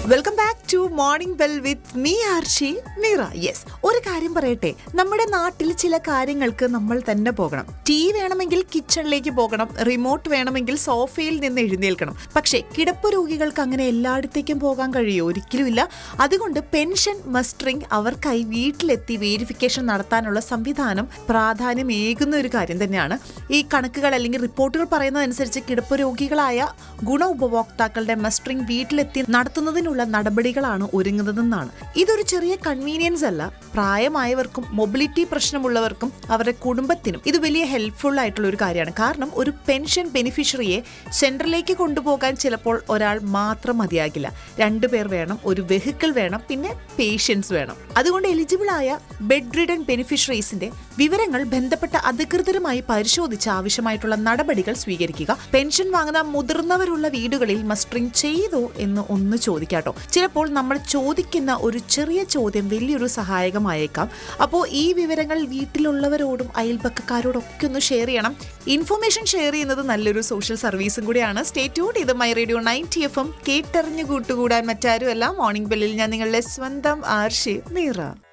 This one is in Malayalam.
welcome back to morning bell with me Arshi Meera yes ഒരു കാര്യം പറയട്ടെ നമ്മുടെ നാട്ടിൽ ചില കാര്യങ്ങൾക്ക് നമ്മൾ തന്നെ പോകണം ടീ വേണമെങ്കിൽ കിച്ചണിലേക്ക് പോകണം റിമോട്ട് വേണമെങ്കിൽ സോഫയിൽ നിന്ന് എഴുന്നേൽക്കണം പക്ഷേ കിടപ്പ് രോഗികൾക്ക് അങ്ങനെ എല്ലായിടത്തേക്കും പോകാൻ കഴിയുമോ ഒരിക്കലുമില്ല അതുകൊണ്ട് പെൻഷൻ മസ്റ്ററിംഗ് അവർക്കായി വീട്ടിലെത്തി വേരിഫിക്കേഷൻ നടത്താനുള്ള സംവിധാനം പ്രാധാന്യമേകുന്ന ഒരു കാര്യം തന്നെയാണ് ഈ കണക്കുകൾ അല്ലെങ്കിൽ റിപ്പോർട്ടുകൾ പറയുന്നതനുസരിച്ച് കിടപ്പ് രോഗികളായ ഗുണ ഉപഭോക്താക്കളുടെ മസ്റ്ററിംഗ് വീട്ടിലെത്തി നടത്തുന്നതിനുള്ള നടപടികളാണ് ഒരുങ്ങുന്നതെന്നാണ് ഇതൊരു ചെറിയ കൺവീനിയൻസ് അല്ല പ്രായമായവർക്കും മൊബിലിറ്റി പ്രശ്നമുള്ളവർക്കും അവരുടെ കുടുംബത്തിനും ഇത് വലിയ ഹെൽപ്ഫുൾ ആയിട്ടുള്ള ഒരു കാര്യമാണ് കാരണം ഒരു പെൻഷൻ ബെനിഫിഷ്യറിയെ സെൻട്രലിലേക്ക് കൊണ്ടുപോകാൻ ചിലപ്പോൾ ഒരാൾ മാത്രം മതിയാകില്ല രണ്ടു പേർ വേണം ഒരു വെഹിക്കിൾ വേണം പിന്നെ പേഷ്യൻസ് വേണം അതുകൊണ്ട് എലിജിബിൾ ആയ ബെഡ് റിഡൻ ബെനിഫിഷ്യറീസിന്റെ വിവരങ്ങൾ ബന്ധപ്പെട്ട അധികൃതരുമായി പരിശോധിച്ച് ആവശ്യമായിട്ടുള്ള നടപടികൾ സ്വീകരിക്കുക പെൻഷൻ വാങ്ങുന്ന മുതിർന്നവരുള്ള വീടുകളിൽ മസ്റ്ററിംഗ് ചെയ്തോ എന്ന് ഒന്ന് ചോദിക്കാട്ടോ ചിലപ്പോൾ നമ്മൾ ചോദിക്കുന്ന ഒരു ചെറിയ ചോദ്യം വലിയൊരു സഹായകമായേക്കാം അപ്പോൾ ഈ വിവരങ്ങൾ വീട്ടിലുള്ളവരോടും അയൽപക്കക്കാരോടും ഒക്കെ ഒന്ന് ഷെയർ ചെയ്യണം ഇൻഫർമേഷൻ ഷെയർ ചെയ്യുന്നത് നല്ലൊരു സോഷ്യൽ സർവീസും കൂടിയാണ് സ്റ്റേ ട്യൂൺ ഇത് my radio ninety F M കേട്ടറിഞ്ഞു കൂട്ടുകൂടാൻ മറ്റാരുമല്ല മോർണിംഗ് ബെല്ലിൽ ഞാൻ നിങ്ങളുടെ സ്വന്തം ആർഷി മീറ